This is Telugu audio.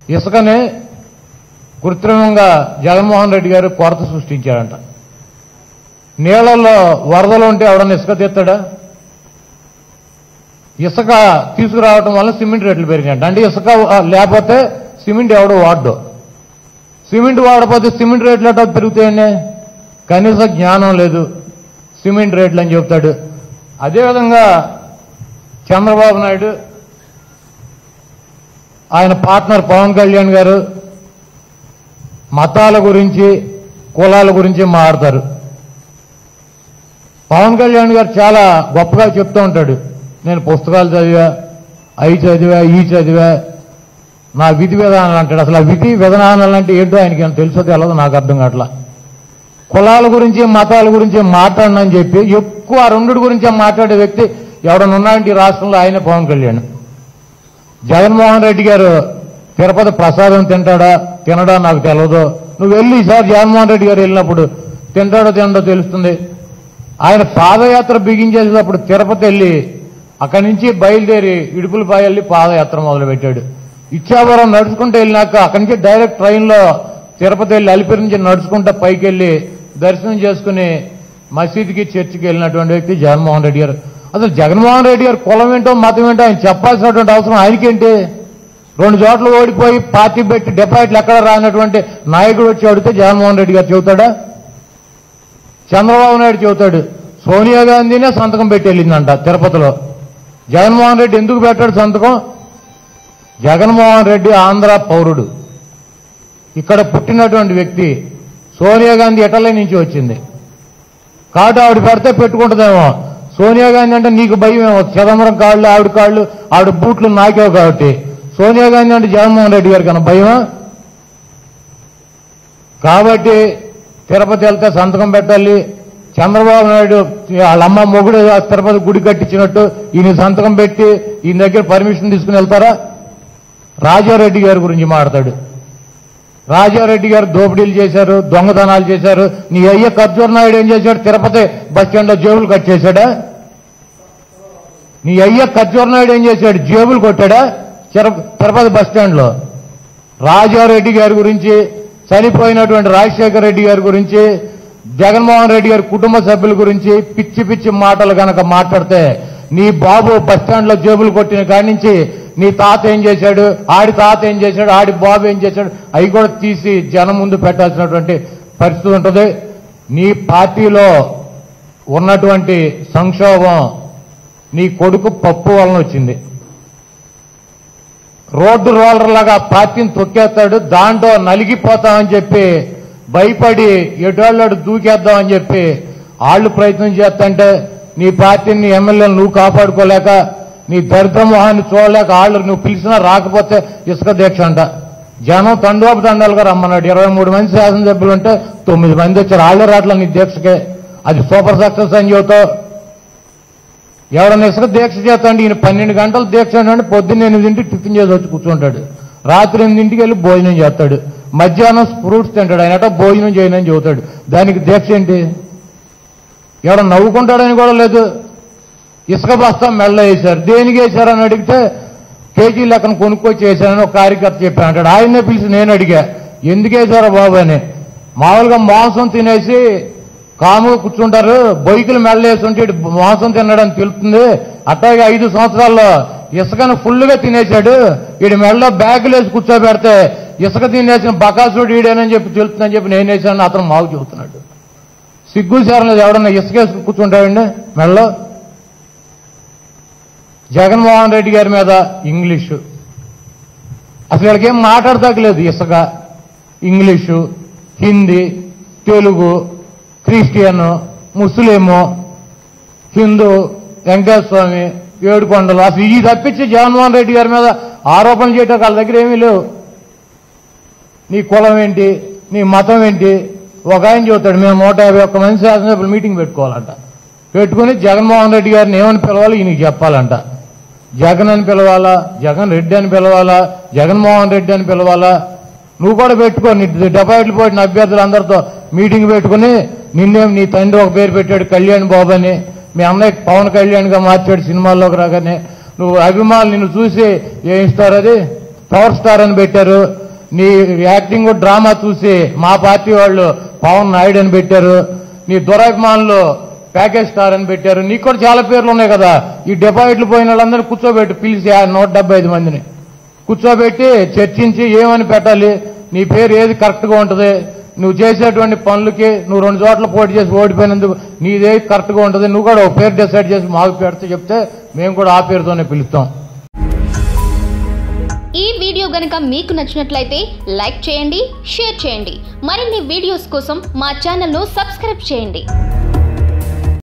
ఇసుకని కృత్రిమంగా జగన్మోహన్ రెడ్డి గారు కొరత సృష్టించారంట నీళ్లలో వరదలు ఉంటే ఎవడన్నా ఇసుక తీస్తాడా ఇసుక తీసుకురావడం వల్ల సిమెంట్ రేట్లు పెరిగాయంట అంటే ఇసుక ఆ, లేకపోతే సిమెంట్ ఎవడు వాడ్డు సిమెంట్ వాడకపోతే సిమెంట్ రేట్లు ఎట్లా పెరుగుతాయండి కనీస జ్ఞానం లేదు సిమెంట్ రేట్లు అని చెప్తాడు అదేవిధంగా చంద్రబాబు నాయుడు ఆయన పార్ట్నర్ పవన్ కళ్యాణ్ గారు మతాల గురించి కులాల గురించి మాట్లాడతారు పవన్ కళ్యాణ్ గారు చాలా గొప్పగా చెప్తూ ఉంటాడు నేను పుస్తకాలు చదివా అవి చదివా ఈ చదివా నా విధి విధానాలు అంటాడు అసలు ఆ విధి విధానాలు అంటే ఏంటో ఆయనకి ఏం తెలుసో తెలియదు నాకు అర్థం కావట్లా కులాల గురించి మతాల గురించి మాట్లాడనని చెప్పి ఎక్కువ ఆ రెండుటి గురించి మాట్లాడే వ్యక్తి ఎవడన్నా ఉన్నాడంటే ఈ రాష్ట్రంలో ఆయనే పవన్ కళ్యాణ్ జగన్మోహన్ రెడ్డి గారు తిరుపతి ప్రసాదం తింటాడా తినడా నాకు తెలియదు నువ్వు వెళ్ళి ఈసారి జగన్మోహన్ రెడ్డి గారు వెళ్ళినప్పుడు తింటాడో తినడో తెలుస్తుంది ఆయన పాదయాత్ర బిగించేసినప్పుడు తిరుపతి వెళ్ళి అక్కడి నుంచి బయలుదేరి ఇడుపులపై వెళ్ళి పాదయాత్ర మొదలుపెట్టాడు ఇచ్చాపురం నడుచుకుంటూ వెళ్ళినాక అక్కడి నుంచి డైరెక్ట్ ట్రైన్లో తిరుపతి వెళ్ళి అలిపిరి నుంచి నడుచుకుంటూ పైకి వెళ్ళి దర్శనం చేసుకుని మసీద్కి చర్చికి వెళ్ళినటువంటి వ్యక్తి జగన్మోహన్ రెడ్డి గారు అసలు జగన్మోహన్ రెడ్డి గారు కులం ఏంటో మతం ఏంటో ఆయన చెప్పాల్సినటువంటి అవసరం ఆయనకేంటి రెండు చోట్ల ఓడిపోయి పార్టీ పెట్టి డిపాజిట్లు ఎక్కడ రానటువంటి నాయకుడు వచ్చి అడిగితే జగన్మోహన్ రెడ్డి గారు చెబుతాడా చంద్రబాబు నాయుడు చెబుతాడు సోనియా గాంధీనే సంతకం పెట్టి వెళ్ళిందంట తిరుపతిలో జగన్మోహన్ రెడ్డి ఎందుకు పెట్టాడు సంతకం జగన్మోహన్ రెడ్డి ఆంధ్ర పౌరుడు ఇక్కడ పుట్టినటువంటి వ్యక్తి సోనియా గాంధీ ఇటలీ నుంచి వచ్చింది కాబట్టి ఆవిడ పెడితే పెట్టుకుంటుందేమో సోనియా గాంధీ అంటే నీకు భయం ఏమో చిదంబరం కాళ్ళు ఆవిడ కాళ్ళు ఆవిడ బూట్లు నాకేవు కాబట్టి సోనియా గాంధీ అంటే జగన్మోహన్ రెడ్డి గారికి అన్న భయమా కాబట్టి తిరుపతి వెళ్తే సంతకం పెట్టాలి చంద్రబాబు నాయుడు వాళ్ళ అమ్మ మొగుడు తిరుపతి గుడి కట్టించినట్టు ఈయన సంతకం పెట్టి ఈయన దగ్గర పర్మిషన్ తీసుకుని వెళ్తారా రాజారెడ్డి గారి గురించి మాట్లాడు రాజారెడ్డి గారు దోపిడీలు చేశారు దొంగతనాలు చేశారు నీ అయ్య ఖర్జూర్ నాయుడు ఏం చేశాడు తిరుపతి బస్ స్టాండ్ లో జేబులు కట్ చేశాడా నీ అయ్య ఖర్జూర్ నాయుడు ఏం చేశాడు జేబులు కొట్టాడా తిరు- తిరుపతి బస్ స్టాండ్ లో రాజారెడ్డి గారి గురించి చనిపోయినటువంటి రాజశేఖర రెడ్డి గారి గురించి జగన్మోహన్ రెడ్డి గారి కుటుంబ సభ్యుల గురించి పిచ్చి పిచ్చి మాటలు గనక మాట్లాడితే నీ బాబు బస్ స్టాండ్ లో జేబులు కొట్టిన కాడి నుంచి నీ తాత ఏం చేశాడు ఆడి తాత ఏం చేశాడు ఆడి బాబు ఏం చేశాడు అవి కూడా తీసి జనం ముందు పెట్టాల్సినటువంటి పరిస్థితి ఉంటుంది నీ పార్టీలో ఉన్నటువంటి సంక్షోభం నీ కొడుకు పప్పు వలన వచ్చింది రోడ్డు రోలర్ లాగా పార్టీని తొక్కేస్తాడు దాంట్లో నలిగిపోతామని చెప్పి భయపడి ఎటువాళ్ళు దూకేద్దామని చెప్పి వాళ్ళు ప్రయత్నం చేస్తుంటే నీ పార్టీని నీ ఎమ్మెల్యేలు నువ్వు కాపాడుకోలేక నీ దరిద్ర మొహాన్ని చూడలేక వాళ్ళు నువ్వు పిలిచినా రాకపోతే ఇసుక దీక్ష అంట జనం తండోపు తండాలుగా రమ్మన్నాడు ఇరవై మూడు మంది శాసనసభ్యులు ఉంటే తొమ్మిది మంది వచ్చారు వాళ్ళే రాట్ల నీ దీక్షకే అది సూపర్ సక్సెస్ అని చెబుతావు ఎవడన్నా ఇసుక దీక్ష చేస్తాడు ఈయన పన్నెండు గంటలు దీక్ష అంటే పొద్దున్న ఎనిమిదింటికి టిఫిన్ చేసి వచ్చి కూర్చుంటాడు రాత్రి ఎనిమిదింటికి వెళ్ళి భోజనం చేస్తాడు మధ్యాహ్నం ఫ్రూట్స్ తింటాడు ఆయన అట భోజనం చేయనని చెబుతాడు దానికి దీక్ష ఏంటి ఎవడ నవ్వుకుంటాడని కూడా లేదు ఇసుక బస్తా మెల్ల వేశారు దేనికి వేశారని అడిగితే కేజీ లెక్కన కొనుక్కొచ్చి వేశారని ఒక కార్యకర్త చెప్పాను అంటాడు ఆయన్నే పిలిచి నేను అడిగా ఎందుకు వేశారో బాబు అని మామూలుగా మాంసం తినేసి కాముగా కూర్చుంటారు బొయ్యికలు మెళ్ళేస్తుంటే ఇటు మాంసం తినడానికి తెలుస్తుంది అట్లాగే ఐదు సంవత్సరాల్లో ఇసుకను ఫుల్గా తినేశాడు వీడి మెడలో బ్యాగులు వేసి కూర్చోబెడితే ఇసుక తినేసిన బకాసుడు ఈడేనని చెప్పి తెలుస్తుందని చెప్పి నేను వేసాను అతను మాకు చెబుతున్నాడు సిగ్గు చేరలేదు ఎవడన్నా ఇసుక వేసుకు కూర్చుంటాడండి మెడలో జగన్మోహన్ రెడ్డి గారి మీద ఇంగ్లీషు అసలు వీళ్ళకి ఏం మాట్లాడతాకలేదు ఇసుక English Hindi Telugu Christian Muslim Hindu Venkateswara Swamy Edukondalu అసలు ఈ తప్పించి జగన్మోహన్ రెడ్డి గారి మీద ఆరోపణలు చేయటం వాళ్ళ దగ్గర ఏమీ లేవు నీ కులం ఏంటి నీ మతం ఏంటి ఒక ఆయన చెబుతాడు మేము నూట యాభై ఒక్క మంది శాసనసభ్యులు మీటింగ్ పెట్టుకోవాలంట పెట్టుకుని జగన్మోహన్ రెడ్డి గారిని ఏమని పిలవాలి ఈయనకి చెప్పాలంట జగన్ అని పిలవాలా జగన్ రెడ్డి అని పిలవాలా జగన్మోహన్ రెడ్డి అని పిలవాలా నువ్వు కూడా పెట్టుకో నీ డిపాజిట్లు పోయిన అభ్యర్థులు అందరితో మీటింగ్ పెట్టుకుని నిన్నేం నీ తండ్రి ఒక పేరు పెట్టాడు కళ్యాణ్ బాబు అని మీ అన్నయ్య పవన్ కళ్యాణ్గా మార్చాడు సినిమాల్లోకి రాగానే నువ్వు అభిమానులు నిన్ను చూసి ఏం ఇస్తారు అది పవర్ స్టార్ అని పెట్టారు నీ యాక్టింగ్ డ్రామా చూసి మా పార్టీ వాళ్ళు పవన్ నాయుడు అని పెట్టారు నీ దురాభిమానులు ప్యాకేజ్ స్టార్ అని పెట్టారు నీకు కూడా చాలా పేర్లు ఉన్నాయి కదా ఈ డిపాజిట్లు పోయిన వాళ్ళందరినీ కూర్చోబెట్టి పిలిచి ఆ నూట డెబ్బై ఐదు మందిని కూర్చోబెట్టి చర్చించి ఏమని పెట్టాలి నీ పేరు ఏది కరెక్ట్ గా ఉంటుంది నువ్వు చేసేటువంటి పనులకి నువ్వు రెండు చోట్ల పోటీ చేసి ఓడిపోయినందుకు నీదేది కరెక్ట్ గా ఉంటుంది నువ్వు కూడా ఒక పేరు డిసైడ్ చేసి మాకు పెడితే చెప్తే మేము కూడా ఆ పేరుతోనే పిలుస్తాం ఈ వీడియో గనుక మీకు నచ్చినట్లయితే లైక్ చేయండి షేర్ చేయండి మరిన్ని వీడియోస్ కోసం మా ఛానల్ను సబ్స్క్రైబ్ చేయండి